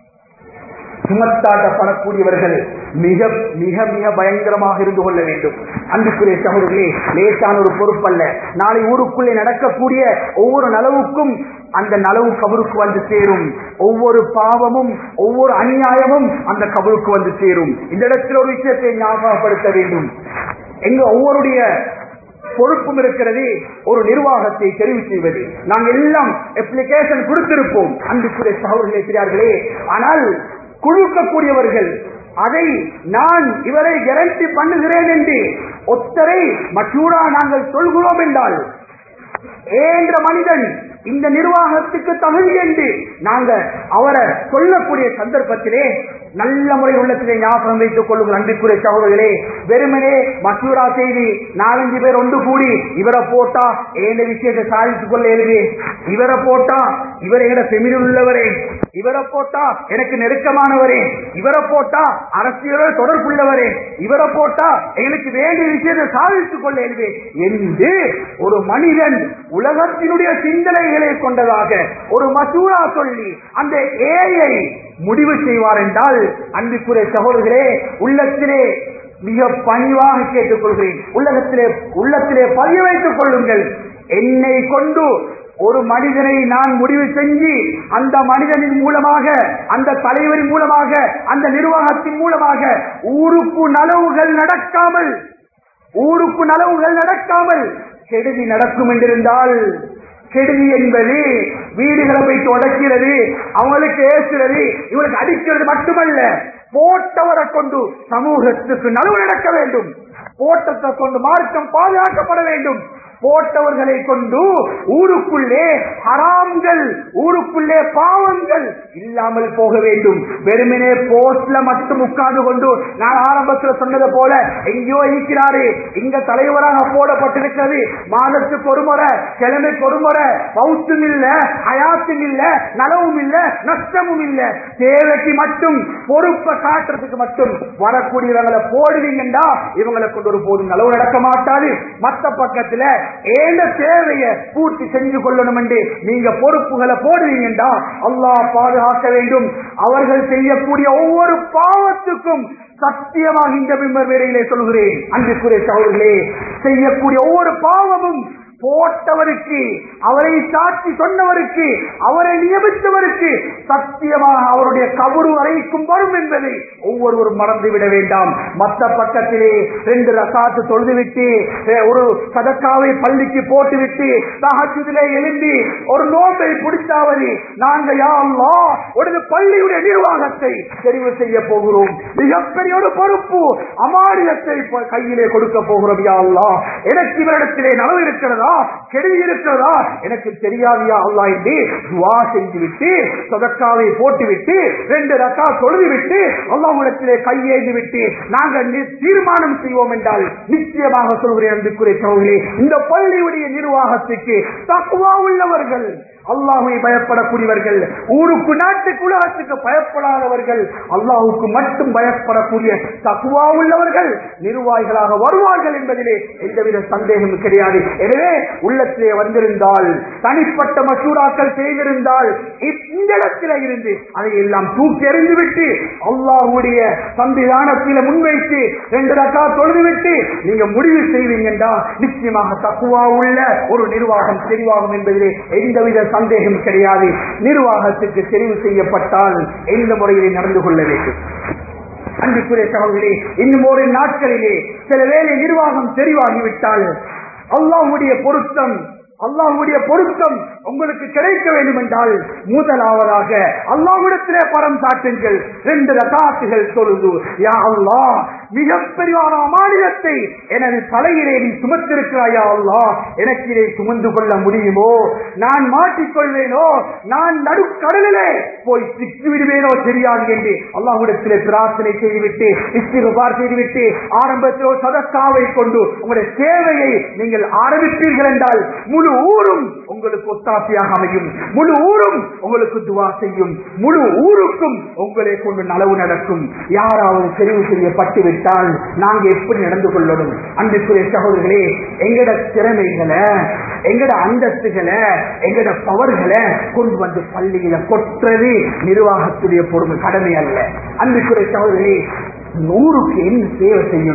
A: சுமத்தாட்டப்படக்கூடியவர்கள் மிக மிக மிக பயங்கரமாக இருந்து கொள்ள வேண்டும் அன்புக்குரிய சகோதரர்களே லேசான ஒரு பொறுப்பல்ல நாளை ஊருக்குள்ளே நடக்கக்கூடிய ஒவ்வொரு நலவுக்கும் அந்த நலவு கபருக்கு வந்து சேரும் ஒவ்வொரு பாவமும் ஒவ்வொரு அநியாயமும் அந்த கபருக்கு வந்து சேரும் இந்த இடத்தில் ஒரு விஷயத்தை ஞாபகப்படுத்த வேண்டும் எங்க ஒவ்வொருடைய பொறுப்பும் இருக்கிறது ஒரு நிர்வாகத்தை தெரிவு செய்வது நாங்கள் எல்லாம் அப்ளிகேஷன் கொடுத்திருப்போம் அன்புக்குரிய சகோதரர்களே இருக்கிறார்களே ஆனால் குழுக்கக்கூடியவர்கள் அதை நான் இவரை கேரண்டி பண்ணுகிறேன் என்று ஒத்தரை மற்றூரா நாங்கள் சொல்கிறோம் என்றால் ஏன்ற மனிதன் இந்த நிர்வாகத்துக்கு தகுதி என்று நாங்க அவரை சொல்லக்கூடிய சந்தர்ப்பத்திலே நல்ல முறை உள்ளத்திலே ஞாபகம் வைத்துக் கொள்ளுங்கள் அன்பிற்குரிய சகோதரர்களே வெறுமனே மசூரா செய்தி நாலஞ்சு பேர் ஒன்று கூடி இவரை போட்டா ஏந்த விஷயத்தை சாதித்துக் கொள்ள எழுதி இவரை போட்டா இவர் எங்கட செமிழ் உள்ளவரே இவரை போட்டா எனக்கு நெருக்கமானவரே இவரை போட்டா அரசியலோடு தொடர்புள்ளவரே இவரை போட்டா எங்களுக்கு வேண்டிய விஷயத்தை சாதித்துக் கொள்ள எழுதி என்று ஒரு மனிதன் உலகத்தினுடைய சிந்தனைகளை கொண்டதாக ஒரு மசூரா சொல்லி அந்த ஏயை முடிவு செய்வார் என்றால் அன்புக்குரிய சகோதரர்களே உள்ளத்திலே மிக பணிவாக கேட்டுக்கொள்கிறேன் உள்ளகத்திலே உள்ளத்திலே பதிய வைத்துக் கொள்ளுங்கள் என்னை கொண்டு ஒரு மனிதனை நான் முடிவு செஞ்சு அந்த மனிதனின் மூலமாக அந்த தலைவரின் மூலமாக அந்த நிர்வாகத்தின் மூலமாக ஊருக்கு நலவுகள் நடக்காமல் ஊருக்கு நலவுகள் நடக்காமல் கெடுதி நடக்கும் என்றிருந்தால் கெடுதி என்பது வீடுகளை போய் தொடக்கிறது அவங்களுக்கு ஏசுறது இவங்களுக்கு அடிக்கிறது மட்டுமல்ல போட்டவரை கொண்டு சமூகத்துக்கு நலவு நடக்க வேண்டும் போட்டத்தை கொண்டு மார்க்கம் பாதுகாக்கப்பட வேண்டும் போட்டவர்களை கொண்டு ஊருக்குள்ளே ஹராம்கள் ஊருக்குள்ளே பாவங்கள் இல்லாமல் போக வேண்டும் வெறுமனே போஸ்ட்ல மட்டும் உட்கார்ந்து கொண்டு நான் ஆரம்பத்தில் சொன்னது போல எங்கேயோ இருக்கிறாரு இங்க தலைவராக போடப்பட்டிருக்கிறது மாதத்துக்கு ஒரு முறை கிழமைக்கு ஒரு முறை பௌத்தும் இல்ல ஹயாத்தும் இல்ல நலவும் இல்ல நஷ்டமும் இல்ல தேவைக்கு மட்டும் பொறுப்பை காட்டுறதுக்கு மட்டும் வரக்கூடியவங்களை போடுவீங்கண்டா இவங்களை கொண்டு ஒரு போதும் நலவு நடக்க மாட்டாது மத்த பக்கத்துல ஏந்த தேவையை பூர்த்தி செஞ்சு கொள்ளணும் என்று நீங்க பொறுப்புகளை போடுவீங்கடா அல்லாஹ் பாதுகாக்க வேண்டும் அவர்கள் செய்யக்கூடிய ஒவ்வொரு பாவத்துக்கும் சத்தியமாக இந்த பிம்பர் வேலையிலே சொல்கிறேன் அன்புக்குரிய சகோதரர்களே செய்யக்கூடிய ஒவ்வொரு பாவமும் போட்டவருக்கு அவரை சாட்சி சொன்னவருக்கு அவரை நியமித்தவருக்கு சத்தியமாக அவருடைய கபரு வரைக்கும் வரும் என்பதை ஒவ்வொருவரும் மறந்துவிட வேண்டாம் மற்ற பக்கத்திலே ரெண்டு ரசாத்து தொழுதுவிட்டு அஹ், ஒரு சதக்காவை பள்ளிக்கு போட்டுவிட்டு தகஜுதிலே எழும்பி ஒரு நோம்பை பிடித்தாவது நாங்க யா அல்லாஹ் ஒரு பள்ளியுடைய நிர்வாகத்தை தெரிவு செய்ய போகிறோம் மிகப்பெரிய ஒரு பொறுப்பு அமானியத்தை ப- கையிலே கொடுக்க போகிறோம் யா அல்லாஹ் எனக்கு இவரிடத்திலே நலவு இருக்கிறதா கெடுதி இருக்கிறதா எனக்கு தெரியாதியா அல்லா என்று துவா செஞ்சு விட்டு சொதக்காவை போட்டுவிட்டு ரெண்டு ரக்கா தொழுது விட்டு அல்லாஹ்விடத்திலே கையேந்தி விட்டு நாங்கள் நி- தீர்மானம் செய்வோம் என்றால் நிச்சயமாக சொல்கிறேன் அன்புக்குரிய சகோதரே இந்த பள்ளியுடைய நிர்வாகத்துக்கு தக்குவா உள்ளவர்கள் அல்லாஹுவை பயப்படக்கூடியவர்கள் ஊருக்கு நாட்டுக்கு உலகத்துக்கு பயப்படாதவர்கள் அல்லாஹுக்கு மட்டும் பயப்படக்கூடிய தக்குவா உள்ளவர்கள் நிர்வாகிகளாக வருவார்கள் என்பதிலே எந்தவித சந்தேகமும் கிடையாது எனவே உள்ளத்திலே வந்திருந்தால் தனிப்பட்ட மசூராக்கள் செய்திருந்தால் இந்த இடத்திலே இருந்து அதை எல்லாம் தூக்கி எறிந்துவிட்டு அல்லாஹுடைய சம்பிதானத்தில முன்வைத்து ரெண்டு ரக்கா தொழுதுவிட்டு நீங்க முடிவு செய்வீங்கன்றா நிச்சயமாக தக்குவா உள்ள ஒரு நிர்வாகம் தெரிவாகும் என்பதிலே எந்தவித சந்தேகம் கிடையாது நிர்வாகத்துக்கு தெரிவு செய்யப்பட்டால் எந்த முறையிலே நடந்து கொள்ள வேண்டும் அன்புக்குரிய சகோதரே இன்னும் ஒரு நாட்களிலே சில வேலை நிர்வாகம் தெரிவாகிவிட்டால் அல்லாஹ்வுடைய பொருத்தம் அல்லாஹ்வுடைய பொருத்தம் உங்களுக்கு கிடைக்க வேண்டும் என்றால் முதலாவதாக அல்லாஹ்விடத்திலே பரம் சாட்டுங்கள் ரெண்டு ரகாத்துகள் தொழுது யா அல்லாஹ் மிகப்பெரியான அமானியத்தை எனது தலையிலே நீ சுமத்திருக்கிறாயா அல்லாஹ் எனக்கு இதை சுமந்து கொள்ள முடியுமோ நான் மாட்டிக்கொள்வேனோ நான் நடுக்கடலிலே போய் சிக்கி விடுவேனோ தெரியாது என்று அல்லாஹ்விடத்திலே பிரார்த்தனை செய்துவிட்டு இஸ்திகுபார் செய்துவிட்டு ஆரம்பத்திலோ சதக்காவை கொண்டு உங்களுடைய சேவையை நீங்கள் ஆரம்பிப்பீர்கள் என்றால் முழு ஊரும் உங்களுக்கு ஒத்தாசையாக அமையும் முழு ஊரும் உங்களுக்கு துவா செய்யும் முழு ஊருக்கும் உங்களை கொண்டு நலவு நடக்கும் யாராவது தெரிவு செய்யப்பட்டு விட்டால் நாங்க எப்படி நடந்து கொள்ளணும் அன்புக்குரிய சகோதரர்களே எங்கட திறமைகளை எங்கட அந்தஸ்துகளை எங்கட பவர்களை கொண்டு வந்து பள்ளியில கொட்டுறது நிர்வாகத்துடைய பொறுமை கடமை அல்ல அன்புக்குரிய சகோதரர்களே நூறுக்கு என்ன சேவை செய்யணும்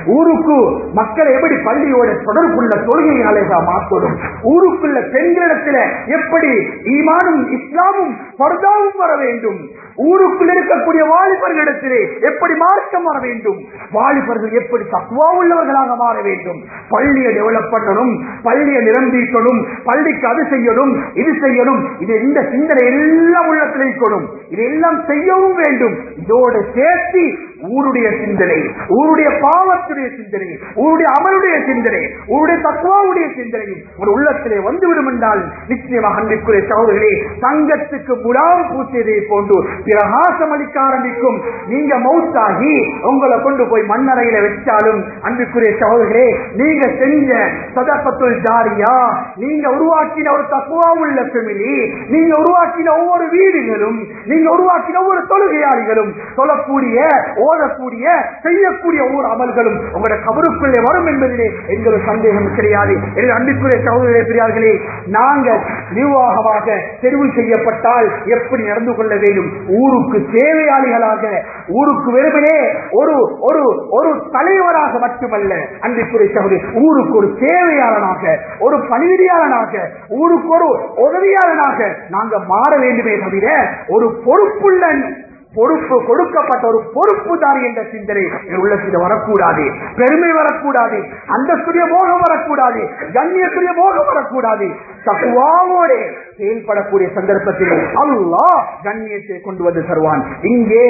A: ஊருக்கு மக்களை எப்படி பள்ளியோட தொடர்புள்ள தொழுகைகளை மாற்றணும் ஊருக்குள்ள பெண்களிடத்துல எப்படி ஈமானும் இஸ்லாமும் பர்தாவும் வர வேண்டும் ஊருக்குள் இருக்கக்கூடிய வாலிபர்களிடத்திலே எப்படி மாற்றம் வர வேண்டும் வாலிபர்கள் எப்படி தக்குவா உள்ளவர்களாக மாற வேண்டும் பள்ளியை டெவலப் பண்ணணும் பள்ளியை நிரம்பிக்கணும் பள்ளிக்கு அது செய்யணும் இது செய்யணும் இது இந்த சிந்தனை எல்லாம் உள்ளத்தில் இருக்கணும் இதெல்லாம் செய்யவும் வேண்டும் இதோட சேர்த்து ஊருடைய சிந்தனை ஊருடைய பாவத்துடைய சிந்தனை ஊருடைய அமலுடைய சிந்தனை ஊருடைய தக்குவாவுடைய சிந்தனையும் ஒரு உள்ளத்திலே வந்துவிடும் என்றால் நிச்சயமாக அன்பிற்குரிய சகோதரர்களே தங்கத்துக்கு முலாம் பூசியதை போன்று பிரகாசம் அளிக்க ஆரம்பிக்கும் நீங்க மௌத்தாகி உங்களை கொண்டு போய் மண்ணறையில வச்சாலும் அன்பிற்குரிய சகோதரர்களே நீங்க செஞ்ச சதப்பத்துள் ஜாரியா நீங்க உருவாக்கின ஒரு தக்குவா உள்ள ஃபெமிலி நீங்க உருவாக்கின ஒவ்வொரு வீடுகளும் நீங்க உருவாக்கின ஒவ்வொரு தொழுகையாளிகளும் சொல்லக்கூடிய ஓதக்கூடிய செய்யக்கூடிய ஒவ்வொரு அமல்களும் உங்களோட கபருக்குள்ளே வரும் என்பதிலே எந்த ஒரு சந்தேகம் கிடையாது எனவே அன்பிற்குரிய சகோதரர்களே பெரியார்களே நாங்கள் நிர்வாகமாக தெரிவு செய்யப்பட்டால் எப்படி நடந்து கொள்ள வேண்டும் ஊருக்கு தேவையாளிகளாக ஊருக்கு வெறுமனே ஒரு ஒரு ஒரு தலைவராக மட்டுமல்ல அன்பிற்குரிய சகோதரி ஊருக்கு ஒரு தேவையாளனாக ஒரு பணிவிடையாளனாக ஊருக்கு ஒரு உதவியாளனாக நாங்க மாற வேண்டுமே தவிர ஒரு பொறுப்புள்ள பொறுப்பு கொடுக்கப்பட்ட ஒரு பொறுப்புதாரி என்ற சிந்தனை என் உள்ளத்தில் வரக்கூடாது பெருமை வரக்கூடாது அந்தஸ்துடைய மோகம் வரக்கூடாது கண்ணியத்துடைய மோகம் வரக்கூடாது தக்குவாவோட செயல்படக்கூடிய சந்தர்ப்பத்தில் அல்லாஹ் கண்ணியத்தை கொண்டு வந்து தருவான் இங்கே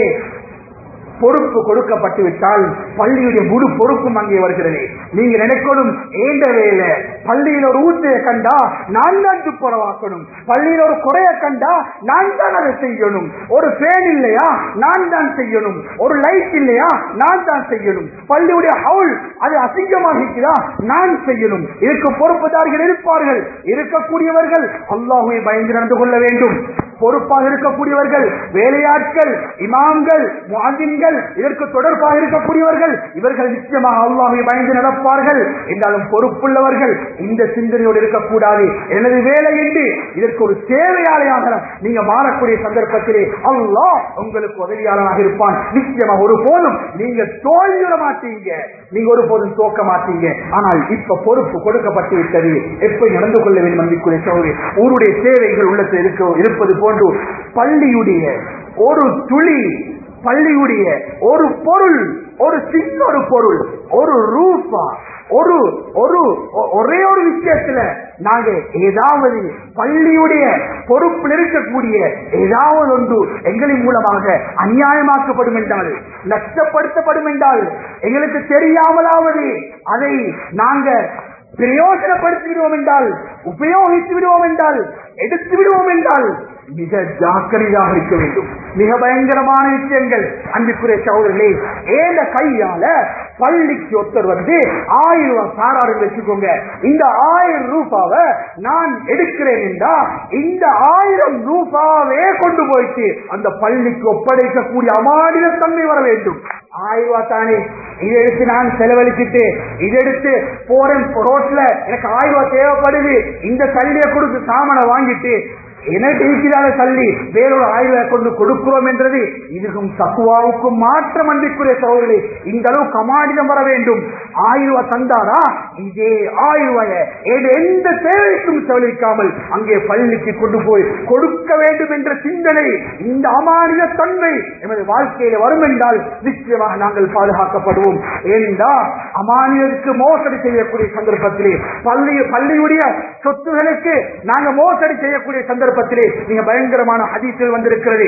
A: பொறுப்பு கொடுக்கப்பட்டு விட்டால் பள்ளியுடைய முழு பொறுப்பும் அங்கே வருகிறது நீங்க நினைக்கணும் ஏண்ட வேலை பள்ளியில் ஒரு ஊத்தையை கண்டா நான் தான் துப்புரவாக்கணும் பள்ளியில் ஒரு குறைய கண்டா நான் தான் அதை செய்யணும் ஒரு ஃபேன் இல்லையா நான் தான் செய்யணும் ஒரு லைட் இல்லையா நான் தான் செய்யணும் பள்ளியுடைய ஹவுல் அது அசிங்கமாகிக்கிறா நான் செய்யணும் இதுக்கு பொறுப்புதாரிகள் இருப்பார்கள் இருக்கக்கூடியவர்கள் அல்லாஹுவை பயந்து நடந்து கொள்ள வேண்டும் பொறுப்பாக இருக்கக்கூடியவர்கள் வேலையாட்கள் இமாம்கள் முஅத்தின்கள் இதற்கு தொடர்பாக இருக்கக்கூடியவர்கள் இவர்கள் நிச்சயமாக அல்லாஹை பயந்து நடப்பார்கள் என்றாலும் பொறுப்புள்ளவர்கள் இந்த சிந்தனையோடு இருக்கக்கூடாது எனது வேலை என்று இதற்கு ஒரு தேவையாளையாக நீங்க மாறக்கூடிய சந்தர்ப்பத்திலே அல்லாஹ் உங்களுக்கு உதவியாளராக இருப்பான் நிச்சயமாக ஒருபோதும் நீங்க தோல்வியுற மாட்டீங்க நீங்க ஒருபோதும் தோக்க மாட்டீங்க ஆனால் இப்ப பொறுப்பு கொடுக்கப்பட்டு விட்டது எப்படி நடந்து கொள்ள வேண்டும் அன்பிற்குரிய சோழி ஊருடைய தேவைகள் உள்ளத்தில் இருக்க இருப்பது போன்று பள்ளியுடைய ஒரு துளி பள்ளியுடைய ஒரு பொருள் ஒரு சின்ன ஒரு பொருள் ஒரு ரூபா ஒரு ஒரு ஒ- ஒரே ஒரு விஷயத்துல நாங்க ஏதாவது பள்ளியுடைய பொறுப்பில் இருக்கக்கூடிய ஏதாவது ஒன்று எங்களின் மூலமாக அநியாயமாக்கப்படும் என்றால் நஷ்டப்படுத்தப்படும் என்றால் எங்களுக்கு தெரியாமலாவது அதை நாங்க பிரயோஜனப்படுத்தி விடுவோம் என்றால் உபயோகித்து விடுவோம் என்றால் எடுத்து விடுவோம் என்றால் மிக ஜாக்கிரதையாக இருக்க வேண்டும் மிக பயங்கரமான விஷயங்கள் அன்புக்குரிய சகோதரர்களே ஏந்த கையால பள்ளிக்கு ஒருத்தர் வந்து ஆயிரம் ரூபாய் சாராரு வச்சுக்கோங்க இந்த ஆயிரம் ரூபாவை நான் எடுக்கிறேன் என்றா இந்த ஆயிரம் ரூபாவே கொண்டு போயிட்டு அந்த பள்ளிக்கு ஒப்படைக்கக்கூடிய அமானித தன்மை வர வேண்டும் ஆயிரம் ரூபாய் தானே இதை எடுத்து நான் செலவழிச்சிட்டு இதை எடுத்து போறேன் ரோட்ல எனக்கு ஆயிரம் ரூபாய் தேவைப்படுது இந்த தள்ளியை கொடுத்து சாமானை வாங்கிட்டு எனக்கு இருக்கிறார தள்ளி வேறொரு ஆய்வை கொண்டு கொடுக்கிறோம் என்றது இதுக்கும் தக்குவாவுக்கும் மாற்றம் அன்பிற்குரிய சகோதரர்களே இந்த அளவு கமாடிதம் வர வேண்டும் ஆயிரம் ரூபாய் தந்தாரா இதே ஆயிரம் ரூபாய எந்த தேவைக்கும் செலவழிக்காமல் அங்கே பள்ளிக்கு கொண்டு போய் கொடுக்க வேண்டும் என்ற சிந்தனை இந்த அமானித தன்மை எமது வாழ்க்கையில வரும் என்றால் நிச்சயமாக நாங்கள் பாதுகாக்கப்படுவோம் ஏனென்றா அமானியருக்கு மோசடி செய்யக்கூடிய சந்தர்ப்பத்திலே பள்ளி பள்ளியுடைய சொத்துகளுக்கு நாங்க மோசடி செய்யக்கூடிய சந்தர்ப்பத்திலே நீங்க பயங்கரமான ஹதீஸில் வந்திருக்கிறது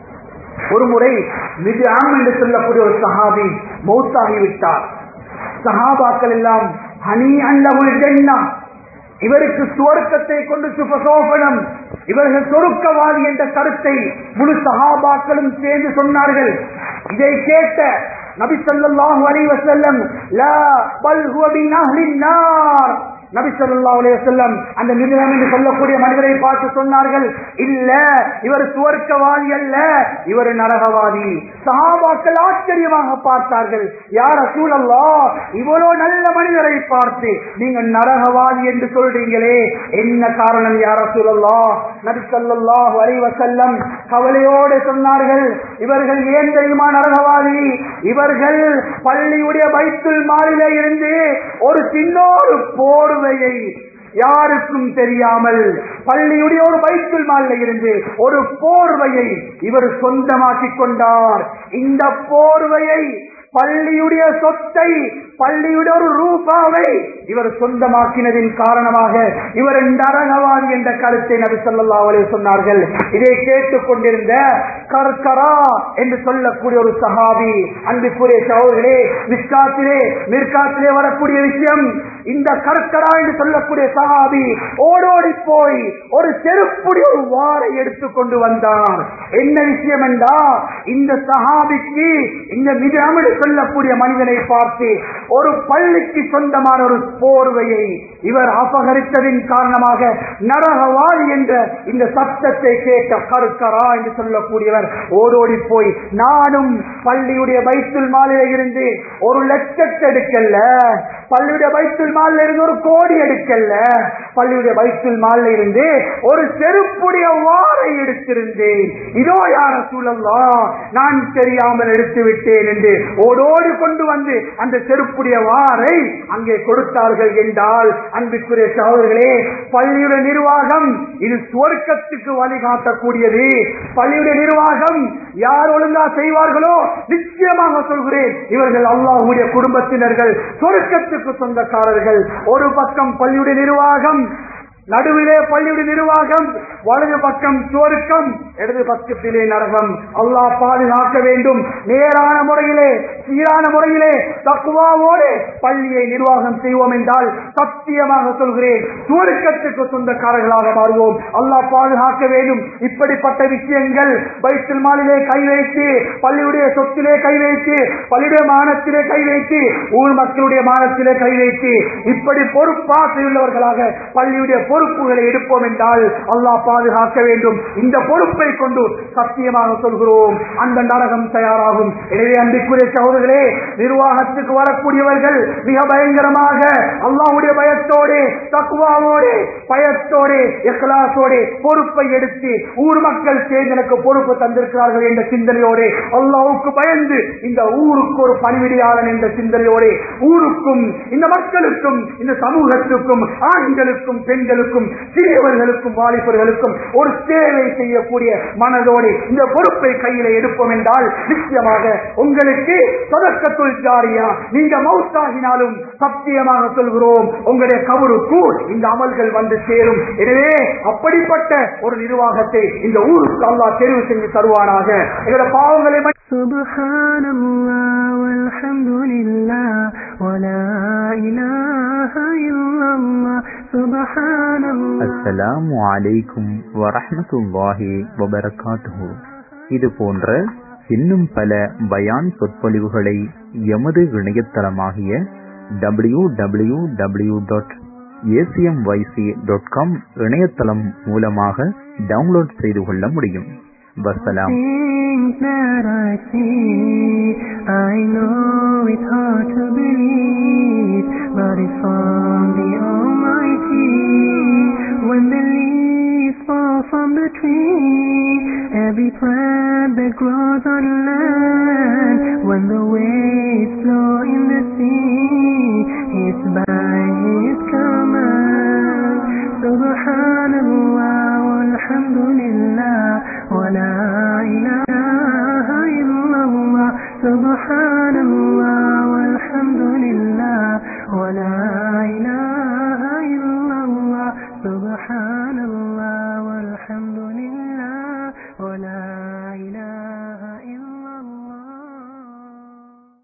A: ஒரு முறை மிதியாம் என்று சொல்லக்கூடிய ஒரு சஹாபி மௌத்தாகிவிட்டார் சஹாபாக்கள் எல்லாம் ஹனி அண்டமுல் ஜென்னா இவருக்கு சுவர்க்கத்தை கொண்டு சுபசோபனம் இவர்கள் சொருக்கவாதி என்ற கருத்தை முழு சஹாபாக்களும் சேர்ந்து சொன்னார்கள் இதை கேட்ட நபி ஸல்லல்லாஹு அலைஹி வஸல்லம் லா பல் ஹுவ மின் அஹ்லின் நார் நபி ஸல்லல்லாஹு அலைஹி வஸல்லம் அந்த மிருகம் என்று சொல்லக்கூடிய மனிதரை பார்த்து சொன்னார்கள் இல்ல இவர் சுவர்க்கவாதி அல்ல இவர் நரகவாதி சஹாபாக்கள் ஆச்சரியமாக பார்த்தார்கள் யார் ரசூலல்லா இவ்வளவு நல்ல மனிதரை பார்த்து நீங்க நரகவாதி என்று சொல்றீங்களே என்ன காரணம் யார் ரசூலல்லா நபி ஸல்லல்லாஹு அலைஹி வஸல்லம் கவலையோடு சொன்னார்கள் இவர்கள் ஏன் தெரியுமா நரகவாதி இவர்கள் பள்ளியுடைய பைத்துல் மாலிலே இருந்து ஒரு சின்னொரு போர்வையை யாருக்கும் தெரியாமல் பள்ளியுடைய ஒரு பைத்துல் மாலில இருந்து ஒரு போர்வையை இவர் சொந்தமாக்கிக் கொண்டார் இந்த போர்வையை பள்ளியுடைய சொத்தை பள்ளியுடைய ஒரு ரூபாவை இவர் சொந்தமாக்கினதின் காரணமாக இவர் நரகவாதி என்ற கருத்தை நபி ஸல்லல்லாஹு அலைஹி சொன்னார்கள் இதை கேட்டுக் கொண்டிருந்த கர்கரா என்று சொல்லக்கூடிய ஒரு சஹாபி அன்புக்குரிய சகோதரர்களே மிஸ்காத்திலே மிர்காத்திலே வரக்கூடிய விஷயம் இந்த கர்கரா என்று சொல்லக்கூடிய சஹாபி ஓடோடி போய் ஒரு செருப்புடைய ஒரு வாரை எடுத்துக்கொண்டு வந்தார் என்ன விஷயம் என்றா இந்த சஹாபிக்கு இந்த மிதமிடு சொல்லக்கூடிய மனிதனை பார்த்து ஒரு பள்ளிக்கு சொந்தமான ஒரு போர்வையை இவர் அபகரித்ததின் காரணமாக நரகவாதி என்ற இந்த சத்தத்தை கேட்ட கருக்கரா என்று சொல்லக்கூடியவர் ஓடோடி போய் நானும் பள்ளியுடைய பைத்துல் மாலில இருந்து ஒரு லட்சத்தை எடுக்கல பள்ளியுடைய பைத்துல் மாலில இருந்து ஒரு கோடி எடுக்கல பள்ளியுடைய பைத்துல் மாலில இருந்து ஒரு செருப்புடைய வாரை எடுத்திருந்தேன் இதோ யார சூழல்லா நான் தெரியாமல் எடுத்து விட்டேன் என்று ஓடோடி கொண்டு வந்து அந்த செருப்புடைய வாரை அங்கே கொடுத்தார்கள் என்றால் அன்புக்குரிய சகோதரர்களே பள்ளியுடைய நிர்வாகம் இது சுவர்க்கத்துக்கு வழிகாட்டக்கூடியது பள்ளியுடைய நிர்வாகம் யார் ஒழுங்கா செய்வார்களோ நிச்சயமாக சொல்கிறேன் இவர்கள் அல்லாஹுடைய குடும்பத்தினர்கள் சொர்க்கத்துக்கு சொந்தக்காரர்கள் ஒரு பக்கம் பள்ளியுடைய நிர்வாகம் நடுவிலே பள்ளியுடைய நிர்வாகம் வலது பக்கம் சுவர்க்கம் இடது பக்கத்திலே நரகம் அல்லாஹ் பாதுகாக்க வேண்டும் நேரான முறையிலே சீரான முறையிலே தக்குவாவோடு பள்ளியை நிர்வாகம் செய்வோம் என்றால் சத்தியமாக சொல்கிறேன் சுவர்க்கத்துக்கு சொந்தக்காரர்களாக மாறுவோம் அல்லாஹ் பாதுகாக்க வேண்டும் இப்படிப்பட்ட விஷயங்கள் பைத்தல் மாலிலே கை வைத்து பள்ளியுடைய சொத்திலே கை வைத்து பள்ளியுடைய மானத்திலே கை வைத்து ஊர் மக்களுடைய மானத்திலே கை வைத்து இப்படி பொறுப்பாசையுள்ளவர்களாக பள்ளியுடைய பொறுப்புகளை எடுப்போம் என்றால் அல்லாஹ் பாதுகாக்க வேண்டும் இந்த பொறுப்பை கொண்டு சத்தியமாக சொல்கிறோம் அந்த நரகம் தயாராகும் எனவே அன்பிற்குரிய சகோதரர்களே நிர்வாகத்துக்கு வரக்கூடியவர்கள் மிக பயங்கரமாக அல்லாஹ்வுடைய பயத்தோடு தக்குவாவோடு பயத்தோடு எக்லாசோடு பொறுப்பை எடுத்து ஊர் மக்கள் சேர்ந்து எனக்கு பொறுப்பு தந்திருக்கிறார்கள் என்ற சிந்தனையோடு அல்லாஹ்வுக்கு பயந்து இந்த ஊருக்கு ஒரு பணிவிடையாளன் என்ற சிந்தனையோடு ஊருக்கும் இந்த மக்களுக்கும் இந்த சமூகத்துக்கும் ஆண்களுக்கும் பெண்களுக்கும் சிறியவர்களுக்கும் வாலிபர்களுக்கும் ஒரு சேவை செய்யக்கூடிய மனதோடு இந்த பொறுப்பை கையில எடுப்போம் என்றால் நிச்சயமாக உங்களுக்கு தொடக்கத்துள் ஜாரியா நீங்க மவுத்தாகினாலும் சத்தியமாக சொல்கிறோம் உங்களுடைய கபருக்கு இந்த அமல்கள் வந்து சேரும் எனவே அப்படிப்பட்ட ஒரு நிர்வாகத்தை இந்த ஊருக்கு அல்லாஹ் தெரிவு செஞ்சு தருவானாக எங்களுடைய பாவங்களை மன்னித்து
B: سبحان الله والحمد لله ولا إله إلا الله سبحان الله
C: அஸ்ஸலாமு அலைக்கும் வரஹ்மத்துல்லாஹி வபரகாத்துஹு இது போன்ற இன்னும் பல பயான் சொற்பொழிவுகளை எமது இணையதளமாகிய W W W dot ACMYC dot com இணையதளம் மூலமாக டவுன்லோட் செய்து கொள்ள முடியும் வசலாம்
B: Things that I see, I know it's hard to believe, but it's from the Almighty. When the leaves fall from the tree, every plant that grows on land, when the waves flow in the sea, it's by His command. Subhanallah walhamdulillah wa la ilaha illallah. Subhanallah walhamdulillah wa la ilaha illallah. Subhanallah walhamdulillah.